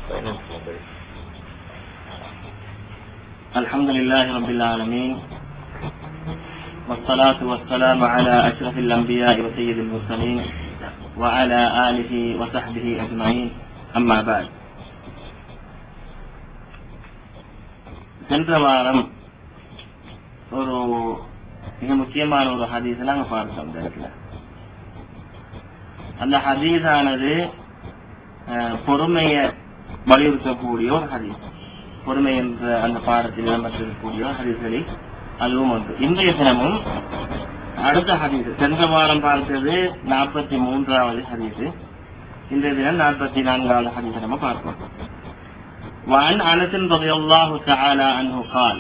الحمد لله رب العالمين والصلاة والسلام على أشرف الأنبياء وسيد المرسلين وعلى آله وصحبه أجمعين أما بعد சென்ற வாரம் ஒரு மிக முக்கியமான ஒரு ஹதீஸ் நாங்க பார்த்தோம் இந்த இடத்துல அந்த ஹதீஸானது அஹ், பொறுமையை வலியுறுத்தக்கூடிய ஒரு ஹதீஸ் பொறுமை என்ற அந்த பாடத்தில் இடம்பெற்றிருக்கக்கூடிய ஒரு ஹதீஸ்களில் அதுவும் ஒன்று இன்றைய தினமும் அடுத்த ஹதீஸ் சென்ற வாரம் பார்த்தது நாற்பத்தி மூன்றாவது ஹதீஸ் இன்றைய தினம் நாற்பத்தி நான்காவது ஹதீஸ் நம்ம பார்ப்போம் وعن انس رضي الله تعالى عنه قال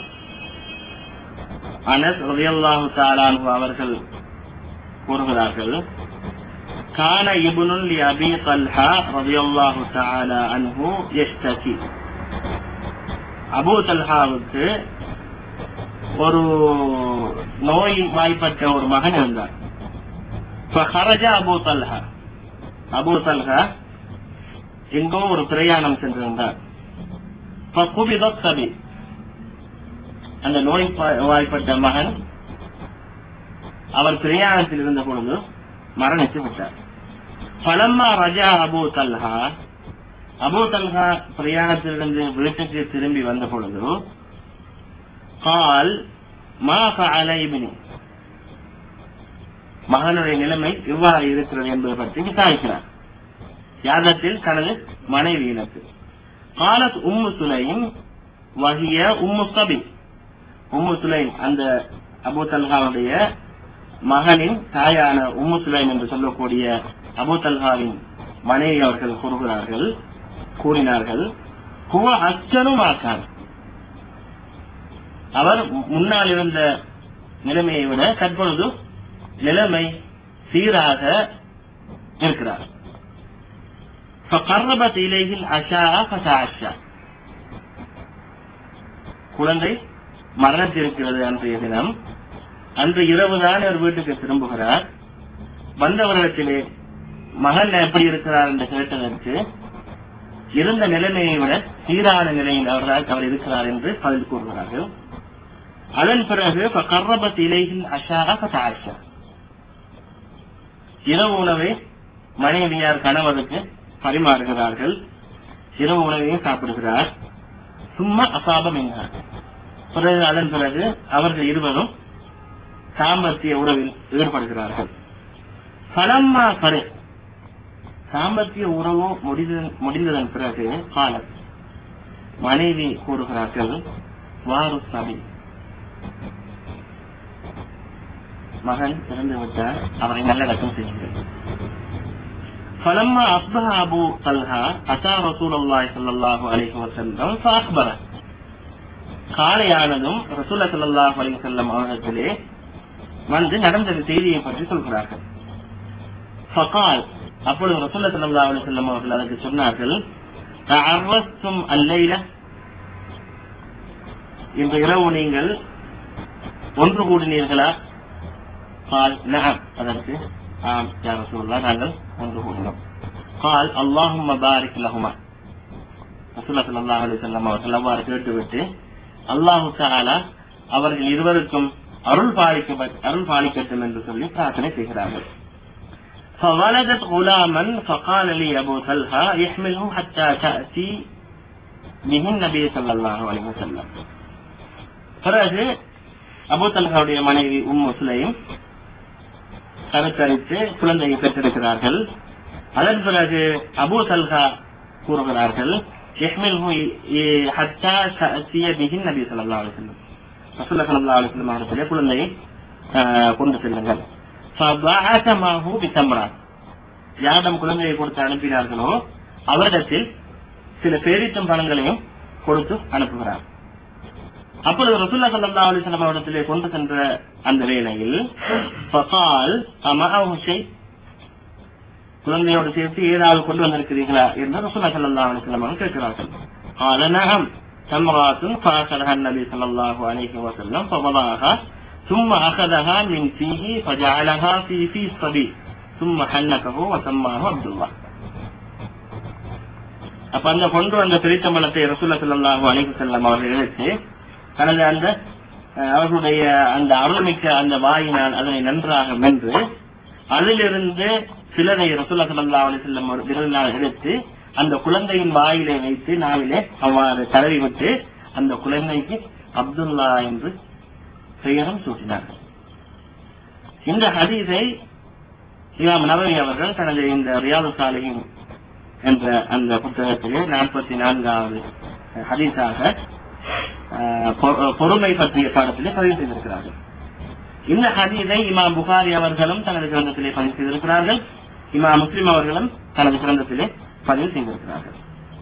அனஸ் ரலியல்லாஹு தஆலா அன்ஹு அவர்கள் கூறுகிறார்கள் கான இப்னுல் லி அபி தல்ஹா ரலியல்லாஹு தஆலா அன்ஹு யஷ்தகி அபூ தல்ஹாவுக்கு ஒரு நோய் வாய்ப்பட்ட ஒரு மகன் இருந்தார் فخرج அபூ தல்ஹா அபூ தல்ஹா எங்கோ ஒரு பிரயாணம் சென்றிருந்தார் فقبض الصبي அந்த நோய் பா- வாய்ப்பட்ட மகன் அவர் பிரயாணத்தில் இருந்த பொழுது மரணித்து விட்டார் பலம்மா ரஜா அபு தல்ஹா அபு தல்ஹா பிரயாணத்திலிருந்து வீட்டுக்கு திரும்பி வந்த பொழுது கால் மா ஃபஅல இப்னி மகனுடைய நிலைமை எவ்வாறு இருக்கிறது என்பது பற்றி விசாரிக்கிறார் யாதத்தில் தனது மனைவியினருக்கு காலத் உம்மு சுலைம் வகிய உம்மு சபி உம்மு சுலைம் அந்த அபு தல்ஹாவுடைய மகனின் தாயான உம்மு சுலைம் என்று சொல்லக்கூடிய அபு தல்ஹாவின் மனைவி அவர்கள் கூறுகிறார்கள் கூறினார்கள் குவ அச்சனும் ஆக்கான் அவர் முன்னால் இருந்த நிலைமையை விட தற்பொழுது நிலைமை சீராக இருக்கிறார் فقربت إليه العشاء فتعشى குழந்தை மரணத்திருக்கிறது அன்றைய தினம் அன்று இரவுதான் அவர் வீட்டுக்கு திரும்புகிறார் வந்தவரிடத்திலே மகன் எப்படி இருக்கிறார் என்று கேட்டதற்கு இருந்த நிலைமையை விட சீரான நிலையில் அவர்கள் அவர் இருக்கிறார் என்று பதில் கூறுகிறார்கள் அதன் பிறகு கர்ரபத் இலையில் அஷாக ஃபதஅஷா. இரவு உணவை மனைவியார் கணவருக்கு பரிமாறுகிறார்கள் இரவு உணவையும் சாப்பிடுகிறார் சும்மா அசாபம் என்றார் பிறகு அதன் பிறகு அவர்கள் இருவரும் சாம்பத்திய உறவில் ஈடுபடுகிறார்கள் பலம்மா கரு சாம்பத்திய உறவு முடிந்த- முடிந்ததன் பிறகு காலம் மனைவி கூறுகிறார்கள் வாரு சபி மகன் இறந்து விட்டார் அவரை நல்லடக்கம் செய்யுங்கள் فلما أصبح أبو طلحة أتى رسول الله صلى الله عليه وسلم فأخبره காலையானதும் ரசூல்லா ஸல்லல்லாஹு அலைஹி வஸல்லம் அவர்களிடத்திலே வந்து நடந்த செய்தியை பற்றி சொல்கிறார்கள் ஃபகால் அப்பொழுது ரசூல்லா ஸல்லல்லாஹு அலைஹி வஸல்லம் அவர்கள் அதற்கு சொன்னார்கள் தஅர்ரஸ்தும் அல்லைல இன்று இரவு நீங்கள் ஒன்று கூடினீர்களா கால் நஅம் அதற்கு ஆம் யா ரசூலுல்லாஹ் நாங்கள் ஒன்று கூடினோம் கால் அல்லாஹும்ம பாரிக் லஹுமா ரசூலுல்லாஹ் ஸல்லல்லாஹு அலைஹி வஸல்லம் அவர்கள் அவ்வாறு கேட்டுவிட்டு அல்லாஹு தஆலா அவர்கள் இருவருக்கும் அருள் பாலிக்க அருள் பாலிக்கட்டும் என்று சொல்லி பிரார்த்தனை செய்கிறார்கள் فولدت غلاما فقال لي أبو طلحة يحمله حتى تأتي به النبي صلى الله عليه وسلم பிறகு அபு தல்ஹாவுடைய மனைவி உம் முஸ்லைம் கருத்தரித்து குழந்தையை பெற்றெடுக்கிறார்கள் அதன் பிறகு அபு தல்ஹா கூறுகிறார்கள் يحمله ي- حتى تأتي به النبي صلى الله عليه وسلم رسول الله صلى الله عليه وسلم அவர்களே குழந்தையை ஆஹ், கொண்டு செல்லுங்கள் فبعث معه بتمرات யாரிடம் குழந்தையை கொடுத்து அனுப்பினார்களோ அவரிடத்தில் சில பேரித்தம் பழங்களையும் கொடுத்து அனுப்புகிறார் அப்பொழுது ரசூல்லா ஸல்லல்லாஹு அலைஹி வஸல்லம் அவரிடத்திலே கொண்டு சென்ற அந்த வேளையில் ஃபகால் அமஅஹு ஷை குழந்தையோடு சேர்த்து ஏதாவது கொண்டு வந்திருக்கிறீர்களா என்று ரசூல்லா ஸல்லல்லாஹு அலைஹி வஸல்லம் அவர்கள் கேட்கிறார்கள் قال نعم تمرات فأخذها النبي صلى الله عليه وسلم فوضعها ثم أخذها من فيه فجعلها في في الصبي ثم حنكه وسماه عبد الله அப்ப அந்த கொண்டு வந்த பெரித்தம்பளத்தை ரசூல்லா ஸல்லல்லாஹு அலைஹி வஸல்லம் அவர்கள் எடுத்து தனது அந்த அஹ், அவர்களுடைய அந்த அருள்மிக்க அந்த வாயினால் அதனை நன்றாக மென்று அதிலிருந்து சிலரை ரசூல்லா ஸல்லல்லாஹு அலைஹி வஸல்லம் அவர் விரலினால் எடுத்து அந்த குழந்தையின் வாயிலே வைத்து நாவிலே அவ்வாறு தடவி விட்டு அந்த குழந்தைக்கு அப்துல்லா என்று பெயரும் சூட்டினார்கள் இந்த ஹதீஸை இமாம் நவவி அவர்கள் தனது இந்த ரியாது சாலிஹின் என்ற அந்த புத்தகத்திலே நாற்பத்தி நான்காவது ஹதீஸாக அஹ், பொ- பொறுமை பற்றிய பாடத்திலே பதிவு செய்திருக்கிறார்கள் இந்த ஹதீஸை இமாம் புகாரி அவர்களும் தனது கிரந்தத்திலே பதிவு செய்திருக்கிறார்கள் இமாம் முஸ்லிம் அவர்களும் தனது கிரந்தத்திலே பதிவு செய்திருக்கிறார்கள்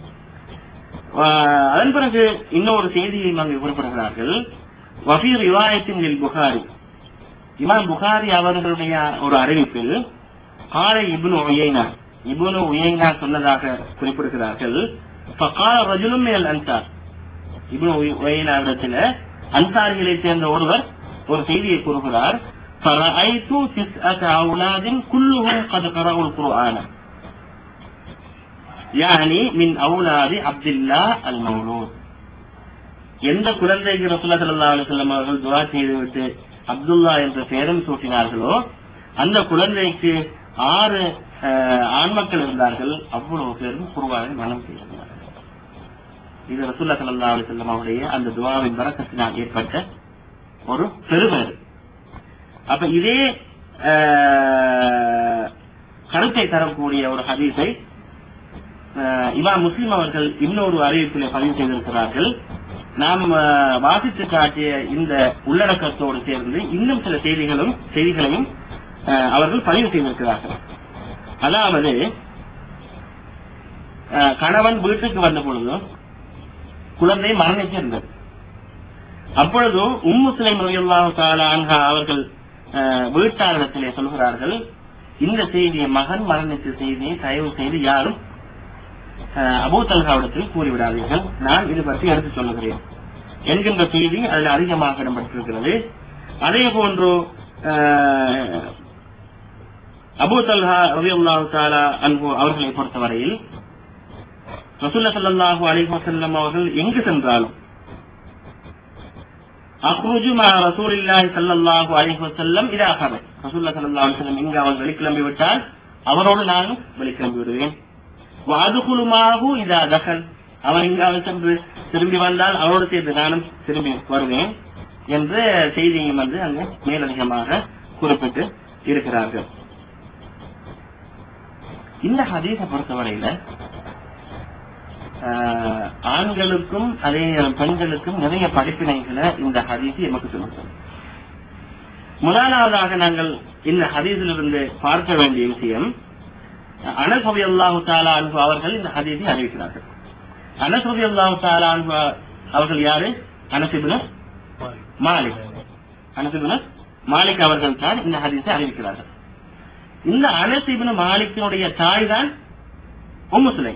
அஹ், அதன் பிறகு இன்னொரு செய்தியை அங்கு குறிப்பிடுகிறார்கள் வஃபி ரிவாயத்தின் லில் புகாரி இமாம் புகாரி அவர்களுடைய ஒரு அறிவிப்பில் காலை இப்னு உயைனா இப்னு உயைனா சொன்னதாக குறிப்பிடுகிறார்கள் فقال رجل من الانصار இப்னு உயைனா இடத்துல அன்சாரிகளைச் சேர்ந்த ஒருவர் ஒரு செய்தியை கூறுகிறார் فرأيت تسعة أولاد كلهم قد قرأوا القرآن يعني من أولاد عبد الله المولود எந்த குழந்தைக்கு ரசூல்லா ஸல்லல்லாஹு அலைஹி வஸல்லம் அவர்கள் துஆ செய்துவிட்டு அப்துல்லா என்ற பெயரும் சூட்டினார்களோ அந்த குழந்தைக்கு ஆறு அஹ், ஆண் மக்கள் இருந்தார்கள் அவ்வளவு பேரும் குருவானை மனம் செய்திருந்தார்கள் இது ரசூல்லா ஸல்லல்லாஹு அலைஹி வஸல்லம் அவருடைய அந்த துஆவின் பரக்கத்தினால் ஏற்பட்ட ஒரு பெருமைது அப்ப இதே அஹ், கருத்தை தரக்கூடிய ஒரு ஹதீஸை அஹ், இமாம் முஸ்லிம் அவர்கள் இன்னொரு அறிவிப்பிலே பதிவு செய்திருக்கிறார்கள் நாம் அஹ், வாசித்து காட்டிய இந்த உள்ளடக்கத்தோடு சேர்ந்து இன்னும் சில செய்திகளும் செய்திகளையும் அஹ், அவர்கள் பதிவு செய்திருக்கிறார்கள் அதாவது அஹ், கணவன் வீட்டுக்கு வந்த பொழுது குழந்தை மரணிச்சிருந்தது அப்பொழுது உம்மு சுலைம் ரலியல்லாஹு தஆலா அன்ஹா அவர்கள் அஹ், வீட்டாரிடத்திலே சொல்கிறார்கள் இந்த செய்தியை மகன் மரணித்த செய்தியை தயவு செய்து யாரும் அஹ், அபூ தல்ஹாவிடத்தில் கூறிவிடாதீர்கள் நான் இது பற்றி எடுத்து சொல்லுகிறேன் என்கின்ற செய்தி அதில் அதிகமாக இடம்பெற்றிருக்கிறது அதே போன்று அஹ், அபூ தல்ஹா ரலியல்லாஹு தஆலா அன்ஹு அவர்களை பொறுத்தவரையில் ரசூலுல்லாஹி ஸல்லல்லாஹு அலைஹி வஸல்லம் அவர்கள் எங்கு சென்றாலும் அக்ருஜு மா ரசூலில்லாஹி ஸல்லல்லாஹு அலைஹி வஸல்லம் இதா ஹரஜ் ரசூலுல்லாஹி ஸல்லல்லாஹு அலைஹி வஸல்லம் எங்கு அவர்கள் வெளிக்கிளம்பி விட்டால் அவரோடு நானும் வெளிக்கிளம்பி விடுவேன் வாதுகுலு மாஹு இதா தகல் அவன் எங்காவது சென்று திரும்பி வந்தால் அவரோடு சேர்ந்து நானும் திரும்பி வருவேன் என்று செய்தியும் வந்து அங்கு மேலதிகமாக குறிப்பிட்டு இருக்கிறார்கள் இந்த ஹதீஸை பொறுத்தவரையில ஆஹ், ஆண்களுக்கும் அதே நேரம் பெண்களுக்கும் நிறைய படிப்பினைகளை இந்த ஹதீஸ் எமக்கு சொல்லுகிறது முதலாவதாக நாங்கள் இந்த ஹதீஸிலிருந்து பார்க்க வேண்டிய விஷயம் அனஸ் ரவி அல்லாஹு தாலா அன்பு அவர்கள் இந்த ஹதீஸை அறிவிக்கிறார்கள் அனஸ் ரவி அல்லாஹு தாலா அன்பு அவர்கள் யாரு அனசிபுன மாலிக் அனசிபுன மாலிக் அவர்கள் தான் இந்த ஹதீஸை அறிவிக்கிறார்கள் இந்த அனசிபுன மாலிக்கினுடைய தாய் தான் உம்மு சுலைம்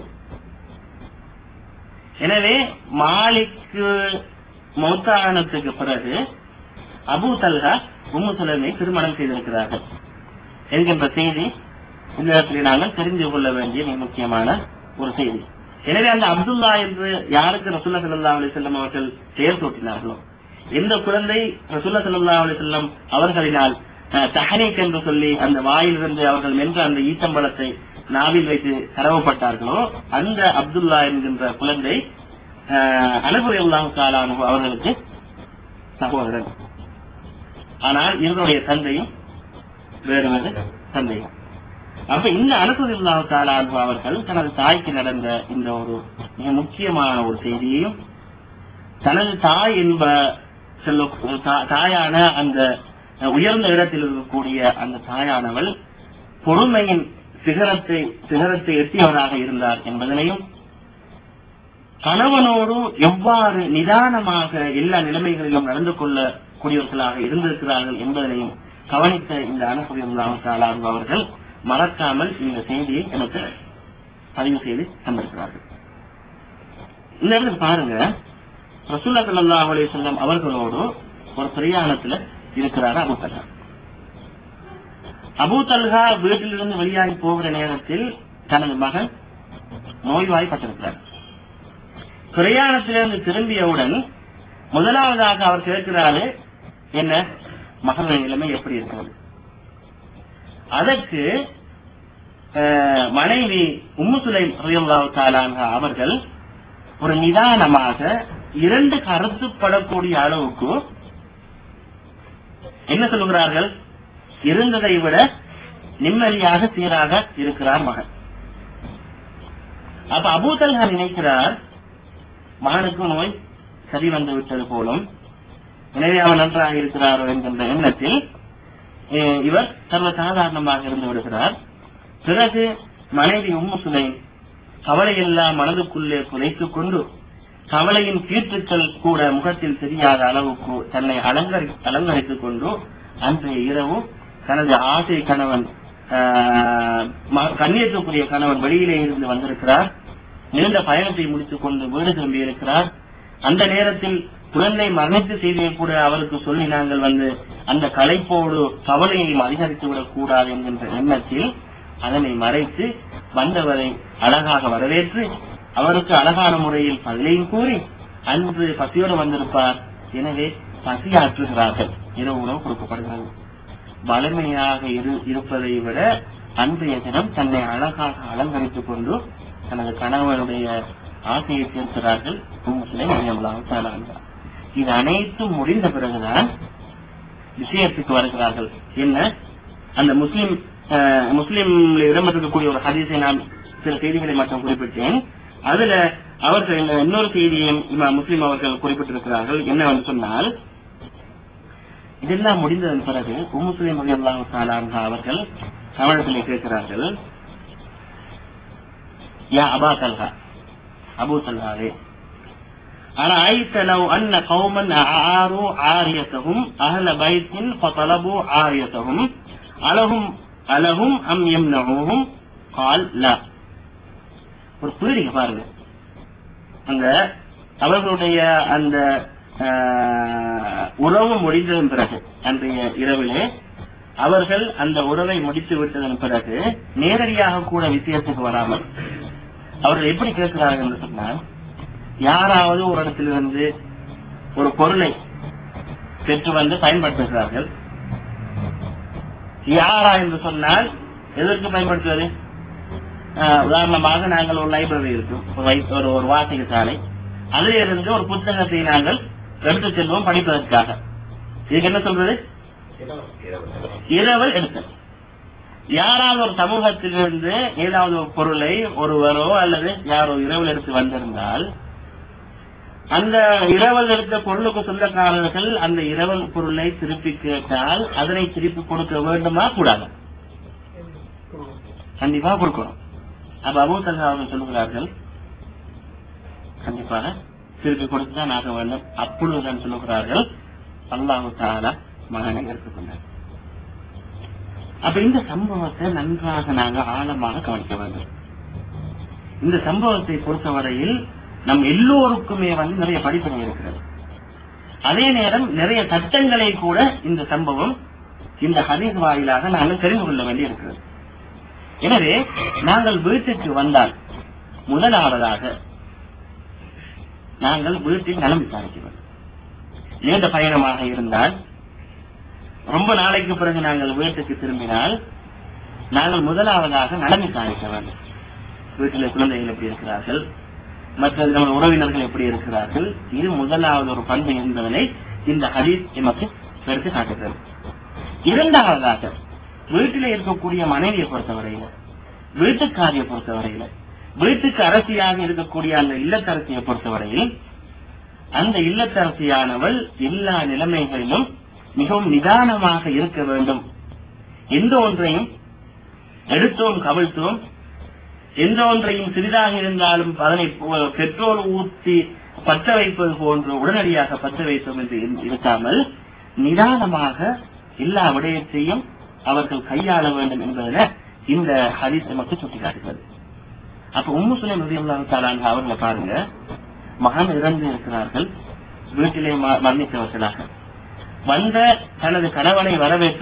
எனவே மாலிக்கு மௌத்தானத்துக்கு பிறகு அபூ தல்ஹா உம்மு சுலைமை திருமணம் செய்திருக்கிறார்கள் என்கின்ற செய்தி இந்த இடத்துல நாங்கள் தெரிந்து கொள்ள வேண்டிய மிக முக்கியமான ஒரு செய்தி எனவே அந்த அப்துல்லா என்று யாருக்கு ரசூல்லா ஸல்லல்லாஹு அலைஹி வஸல்லம் அவர்கள் பெயர் சூட்டினார்களோ எந்த குழந்தை ரசூல்லா ஸல்லல்லாஹு அலைஹி வஸல்லம் அவர்களினால் அஹ், தஹனீக் என்று சொல்லி அந்த வாயிலிருந்து அவர்கள் மென்ற அந்த ஈத்தம்பழத்தை நாவில் வைத்து தரவப்பட்டார்களோ அந்த அப்துல்லா என்கின்ற குழந்தை அனுபவி அல்லாஹு தாலானு அவர்களுக்கு சகோதரன் ஆனால் இவருடைய தந்தையும் வேறு வேறு தந்தையும் அப்ப இந்த அனுபவில்லாஹு தாலானு அவர்கள் தனது தாய்க்கு நடந்த இந்த ஒரு மிக முக்கியமான ஒரு செய்தியையும் தனது தாய் என்ப செல்ல தா- தாயான அந்த உயர்ந்த இடத்தில் இருக்கக்கூடிய அந்த தாயானவள் பொறுமையின் சிகரத்தை சிகரத்தை எட்டியவராக இருந்தார் என்பதனையும் கணவனோடு எவ்வாறு நிதானமாக எல்லா நிலைமைகளிலும் நடந்து கொள்ளக்கூடியவர்களாக இருந்திருக்கிறார்கள் என்பதனையும் கவனித்த இந்த அனுபவம் அவர்கள் மறக்காமல் இந்த செய்தியை எனக்கு பதிவு செய்து தந்திருக்கிறார்கள் இந்த இடத்துல பாருங்க ரசூல்லா ஸல்லல்லாஹு அலைஹி வஸல்லம் அவர்களோடு ஒரு பிரயாணத்துல இருக்கிறாரு அபூ தல்ஹா அபூ தல்ஹா வீட்டிலிருந்து வெளியாகி போகிற நேரத்தில் தனது மகன் நோய்வாய்ப்பட்டிருக்கிறார் பிரயாணத்திலிருந்து திரும்பியவுடன் முதலாவதாக அவர் கேட்கிறாரு என்ன மகனுடைய நிலைமை எப்படி இருக்கிறது அதற்கு அஹ், மனைவி உம்மு சுலைம் ரலியல்லாஹு தஆலா அன்ஹா அவர்கள் ஒரு நிதானமாக இரண்டு கருத்துப்படக்கூடிய அளவுக்கு என்ன சொல்லுகிறார்கள் இருந்ததை விட நிம்மதியாக சீராக இருக்கிறார் மகன் அப்ப அபூதல்ஹா நினைக்கிறார் மகனுக்கு நோய் சரி வந்து விட்டது போலும் எனவே அவன் நன்றாக இருக்கிறாரோ என்கின்ற எண்ணத்தில் அஹ், இவர் சர்வ சாதாரணமாக இருந்து விடுகிறார் பிறகு மனைவி உம்மு சுலைம் கவலையெல்லாம் மனதுக்குள்ளே புதைத்துக் கொண்டு கவலையின் கீற்றுக்கள் கூட முகத்தில் தெரியாத அளவுக்கு தன்னை அலங்கரி அலங்கரித்துக் கொண்டு அன்றைய இரவு தனது ஆசை கணவன் ஆஹ், ம- கண்ணியத்துக்குரிய கணவன் வெளியிலே இருந்து வந்திருக்கிறார் நீண்ட பயணத்தை முடித்துக் கொண்டு வீடு திரும்பி இருக்கிறார் அந்த நேரத்தில் குழந்தை மரணித்த செய்தியை கூட அவருக்கு சொல்லி நாங்கள் வந்து அந்த களைப்போடு கவலையையும் அதிகரித்து விடக் கூடாது என்கின்ற எண்ணத்தில் அதனை மறைத்து வந்தவரை அழகாக வரவேற்று அவருக்கு அழகான முறையில் பதிலையும் கூறி அன்று பசியோடு வந்திருப்பார் எனவே பசியாற்றுகிறார்கள் இரவு உணவு கொடுக்கப்படுகிறது வலிமையாக இரு- இருப்பதை விட அன்றைய தினம் தன்னை அழகாக அலங்கரித்துக் கொண்டு தனது கணவனுடைய ஆசையை சேர்க்கிறார்கள் முஸ்லிம் அலியம்லாம் இது அனைத்தும் முடிந்த பிறகுதான் விஷயத்துக்கு வருகிறார்கள் என்ன அந்த முஸ்லிம் அஹ், முஸ்லிம்ல இடம்பெற்றிருக்கக்கூடிய ஒரு ஹதீஸை நான் சில செய்திகளை மட்டும் குறிப்பிட்டேன் அதுல அவர்கள் இந்த இன்னொரு செய்தியையும் இமாம் முஸ்லிம் அவர்கள் குறிப்பிட்டிருக்கிறார்கள் என்னவென்று சொன்னால் இதெல்லாம் முடிந்ததன் பிறகு உம்முஸ்லிம் அல்லாஹு தாலான்ஹா அவர்கள் தமிழத்திலே கேட்கிறார்கள் யா அபா தல்ஹா அபு தல்ஹாவே أرأيت لو أن قوما أعاروا عاريتهم أهل بيت فطلبوا عاريتهم ألهم ألهم أم يمنعوهم قال لا ஒரு புரியுங்க பாருங்க அந்த அவர்களுடைய அந்த ஆஹ், உறவு முடிந்ததன் பிறகு அன்றைய இரவிலே அவர்கள் அந்த உறவை முடித்து விட்டதன் பிறகு நேரடியாக கூட விஷயத்துக்கு வராமல் அவர்கள் எப்படி கேட்கிறார்கள் என்று சொன்னால் யாராவது ஒரு இடத்திலிருந்து ஒரு பொருளை பெற்று வந்து பயன்படுத்துகிறார்கள் யாரா என்று சொன்னால் எதற்கு பயன்படுத்துவது ஆஹ், உதாரணமாக நாங்கள் ஒரு லைப்ரரி இருக்கும் ஒரு வை- ஒரு ஒரு வாசிக சாலை அதில் இருந்து ஒரு புத்தகத்தை நாங்கள் எடுத்து செல்வோம் படிப்பதற்காக இதுக்கு என்ன சொல்றது இரவல் எடுத்தல் யாராவது ஒரு சமூகத்திலிருந்து ஏதாவது ஒரு பொருளை ஒருவரோ அல்லது யாரோ இரவல் எடுத்து வந்திருந்தால் அந்த இரவல் எடுத்த பொருளுக்கு சொந்தக்காரர்கள் அந்த இரவல் பொருளை திருப்பி கேட்டால் அதனை திருப்பி கொடுக்க வேண்டுமா கூடாது கண்டிப்பா கொடுக்கணும் அப்ப அபூ தல்ஹா அவர்கள் சொல்லுகிறார்கள் கண்டிப்பாக திருப்பி கொடுத்துதான் ஆக வேண்டும் அப்பொழுதுதான் சொல்லுகிறார்கள் அல்லாஹு தாலா மகனை எடுத்துக்கொண்டார் அப்ப இந்த சம்பவத்தை நன்றாக நாங்க ஆழமாக கவனிக்க வேண்டும் இந்த சம்பவத்தை பொறுத்தவரையில் நம் எல்லோருக்குமே வந்து நிறைய படிப்பினை இருக்கிறது அதே நேரம் நிறைய சட்டங்களை கூட இந்த சம்பவம் இந்த ஹதீஸ் வாயிலாக நாங்கள் தெரிந்து கொள்ள வேண்டி இருக்கிறது எனவே நாங்கள் வீட்டுக்கு வந்தால் முதலாவதாக நாங்கள் வீட்டில் நலம் விசாரிக்க வேண்டும் நீண்ட பயணமாக இருந்தால் ரொம்ப நாளைக்கு பிறகு நாங்கள் வீட்டுக்கு திரும்பினால் நாங்கள் முதலாவதாக நலம் விசாரிக்க வேண்டும் வீட்டில் குழந்தைகள் எப்படி இருக்கிறார்கள் மற்ற நம்ம உறவினர்கள் எப்படி இருக்கிறார்கள் இது முதலாவது ஒரு பண்பு என்பதனை இந்த ஹதீஸ் எமக்கு எடுத்து காட்டுகிறது இரண்டாவதாக வீட்டிலே இருக்கக்கூடிய மனைவியை பொறுத்தவரையில வீட்டுக்காரியை பொறுத்தவரையில வீட்டுக்கு அரசியாக இருக்கக்கூடிய அந்த இல்லத்தரசியை பொறுத்தவரையில் அந்த இல்லத்தரசியானவள் எல்லா நிலைமைகளிலும் மிகவும் நிதானமாக இருக்க வேண்டும் எந்த ஒன்றையும் எடுத்தோம் கவிழ்த்தோம் எந்த ஒன்றையும் சிறிதாக இருந்தாலும் அதனை போ- பெட்ரோல் ஊற்றி பற்ற வைப்பது போன்று உடனடியாக பற்ற வைப்போம் என்று இரு- இருக்காமல் நிதானமாக எல்லா விடயத்தையும் அவர்கள் கையாள வேண்டும் என்பதில் இந்த ஹரிஸ் நமக்கு சுட்டிக்காட்டுகிறது அப்ப உம்மு சுலைம் ரலியல்லாஹு தஆலா அன்ஹா அவர்களை பாருங்க மகன் இறந்து இருக்கிறார்கள் வீட்டிலே ம- மரணித்தவர்களாக வந்த தனது கணவனை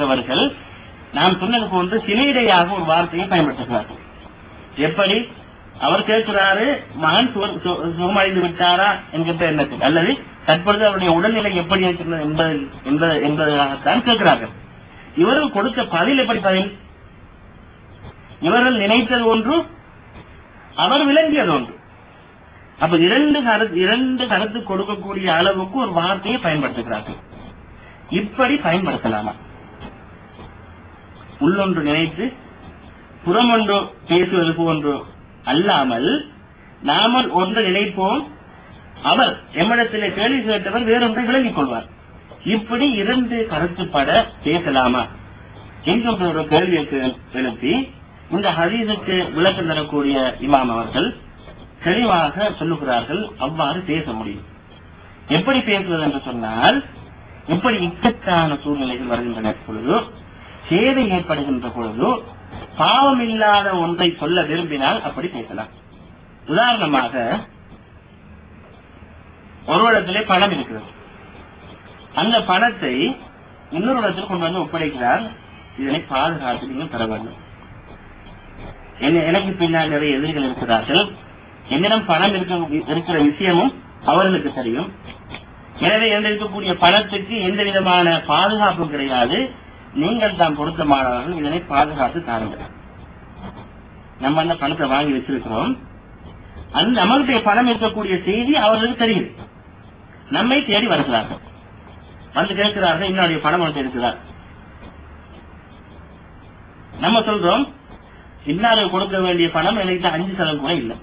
வரவேற்றவர்கள் நாம் சொன்னது போன்று சிலையிடையாக ஒரு வார்த்தையை பயன்படுத்துகிறார்கள் எப்படி அவர் கேட்கிறாரு மகன் சுவர்- சு- சுகமடைந்து விட்டாரா என்கின்ற எண்ணத்தில் அல்லது தற்பொழுது அவருடைய உடல்நிலை எப்படி இருக்கிறது என்பதில் என்பது என்பதற்காகத்தான் கேட்கிறார்கள் இவர்கள் கொடுத்த பதில் எப்படி பதில் இவர்கள் நினைத்தது ஒன்று அவர் விளங்கியது ஒன்று அப்ப இரண்டு கருத்து இரண்டு கருத்து கொடுக்கக்கூடிய அளவுக்கு ஒரு வார்த்தையை பயன்படுத்துகிறார்கள் இப்படி பயன்படுத்தலாமா உள்ளொன்று நினைத்து புறமொன்று பேசுவது போன்று அல்லாமல் நாமல் ஒன்று நினைப்போம் அவர் எம்மிடத்திலே கேள்வி கேட்டவர் வேறொன்றை விளங்கிக் கொள்வார் இப்படி இரண்டு கருத்துப்பட பேசலாமா என்கின்ற ஒரு கேள்வியை கே- எழுப்பி இந்த ஹதீஸுக்கு விளக்கம் தரக்கூடிய இமாம் அவர்கள் தெளிவாக சொல்லுகிறார்கள் அவ்வாறு பேச முடியும் எப்படி பேசுவது என்று சொன்னால் இப்படி இக்கட்டான சூழ்நிலைகள் வருகின்றன பொழுது சேவை ஏற்படுகின்ற பொழுது பாவம் இல்லாத ஒன்றை சொல்ல விரும்பினால் அப்படி பேசலாம் உதாரணமாக ஒரு இடத்திலே பணம் இருக்கிறது அந்த பணத்தை இன்னொரு இடத்தில் கொண்டு வந்து ஒப்படைக்கிறார் இதனை பாதுகாத்து நீங்கள் தர வேண்டும் என்ன- எனக்கு பின்னால் நிறைய எதிரிகள் இருக்கிறார்கள் என்னிடம் பணம் இருக்க- இருக்கிற விஷயமும் அவர்களுக்கு தெரியும் எனவே எந்த இருக்கக்கூடிய பணத்துக்கு எந்த விதமான பாதுகாப்பும் கிடையாது நீங்கள் தான் பொருத்தமானவர்கள் இதனை பாதுகாத்து தாருங்கள் நம்ம அந்த பணத்தை வாங்கி வச்சிருக்கிறோம் அந்த நம்மளுடைய பணம் இருக்கக்கூடிய செய்தி அவர்களுக்கு தெரியுது நம்மை தேடி வருகிறார்கள் வந்து கேட்கிறார்கள் என்னுடைய பணம் ஒன்று இருக்கிறார் நம்ம சொல்றோம் இன்னாருக்கு கொடுக்க வேண்டிய பணம் எனக்கு அஞ்சு சதம் கூட இல்லை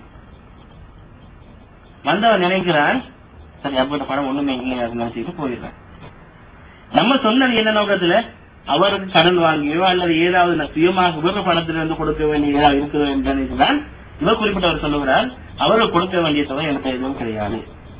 வந்தவன் நினைக்கிறான் சரி அப்பட்ட பணம் ஒண்ணுமே இல்லையா நினைச்சிட்டு போயிடுறான் நம்ம சொன்னது என்ன நோக்கத்துல அவருக்கு கடன் வாங்கியோ அல்லது ஏதாவது நான் சுயமாக இவர பணத்திலிருந்து கொடுக்க வேண்டிய ஏதாவது இருக்கிறது என்று நினைக்கிறான் இவர் குறிப்பிட்டவர் சொல்லுகிறார் அவருக்கு கொடுக்க வேண்டிய தொகை எனக்கு எதுவும் கிடையாது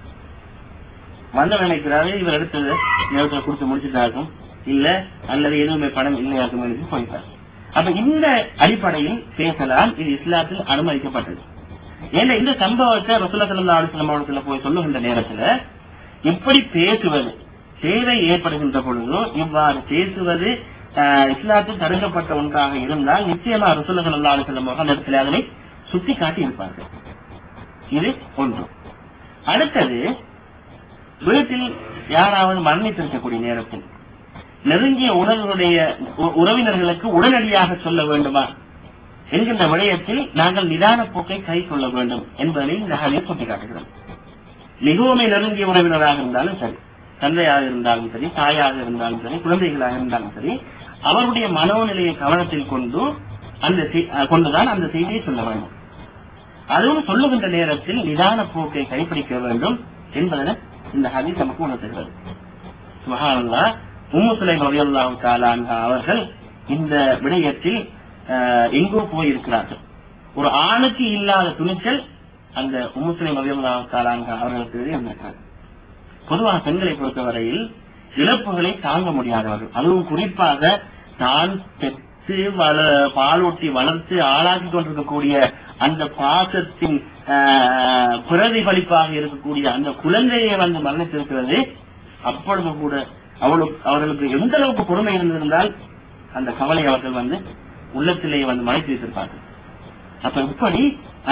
வந்தவன் நினைக்கிறாரு இவர் எடுத்தது நேரத்தில் கொடுத்து முடிச்சுட்டாருக்கும் இல்ல அல்லது எதுவுமே பணம் இல்லையாக்கும் என்று போயிட்டார் அப்ப இந்த அடிப்படையில் பேசலாம் இது இஸ்லாத்தில் அனுமதிக்கப்பட்டது ஏன்னா இந்த சம்பவத்தை ரசூல்லா ஸல்லல்லாஹு அலைஹி வஸல்லம் அவர்கள் போய் சொல்லுகின்ற நேரத்துல எப்படி பேசுவது தேவை ஏற்படுகின்ற பொழுதோ இவ்வாறு பேசுவது ஆஹ், இஸ்லாத்தில் தடுக்கப்பட்ட ஒன்றாக இருந்தால் நிச்சயமா ரசூல்லா ஸல்லல்லாஹு அலைஹி வஸல்லம் அவர்கள் அந்த இடத்துல அதனை சுட்டி காட்டி இருப்பார்கள் இது ஒன்று அடுத்தது வீட்டில் யாராவது மரணித்திருக்கக்கூடிய நேரத்தில் நெருங்கிய உறவுடைய உ- உறவினர்களுக்கு உடனடியாக சொல்ல வேண்டுமா என்கின்ற விடயத்தில் நாங்கள் நிதான போக்கை கை கொள்ள வேண்டும் என்பதை இந்த ஹதீஸ் சுட்டிக்காட்டுகிறோம் மிகவும் நெருங்கிய உறவினராக இருந்தாலும் சரி தந்தையாக இருந்தாலும் சரி தாயாக இருந்தாலும் சரி குழந்தைகளாக இருந்தாலும் சரி அவருடைய மனோநிலையை கவனத்தில் கொண்டு அந்த செய்- அஹ் கொண்டுதான் அந்த செய்தியை சொல்ல வேண்டும் அதுவும் சொல்லுகின்ற நேரத்தில் நிதான போக்கை கைப்பிடிக்க வேண்டும் என்பதனை இந்த ஹதீஸ் நமக்கு உணர்த்துகிறது சுபஹானல்லா உம்மு சுலைம் ரலியல்லாஹு தஆலா அன்ஹா அவர்கள் இந்த விடயத்தில் அஹ், எங்கோ போயிருக்கிறார்கள் ஒரு ஆணுக்கு இல்லாத துணிச்சல் அந்த உம்மு சுலைம் ரலியல்லாஹு தஆலா அன்ஹா அவர்களுக்கு இருந்திருக்கிறது பொதுவாக பெண்களை பொறுத்தவரையில் இழப்புகளை தாங்க முடியாதவர்கள் அதுவும் குறிப்பாக தான் பெற்று வள பாலூட்டி வளர்த்து ஆளாக்கி கொண்டிருக்கக்கூடிய அந்த பாசத்தின் ஆஹ், பிரதிபலிப்பாக இருக்கக்கூடிய அந்த குழந்தையை வந்து மரணித்திருக்கிறது அப்பொழுது கூட அவளுக்கு அவர்களுக்கு எந்த அளவுக்கு பொறுமை இருந்திருந்தால் அந்த கவலை அவர்கள் வந்து உள்ளத்திலேயே வந்து மறைத்து வைத்திருப்பார்கள் அப்ப இப்படி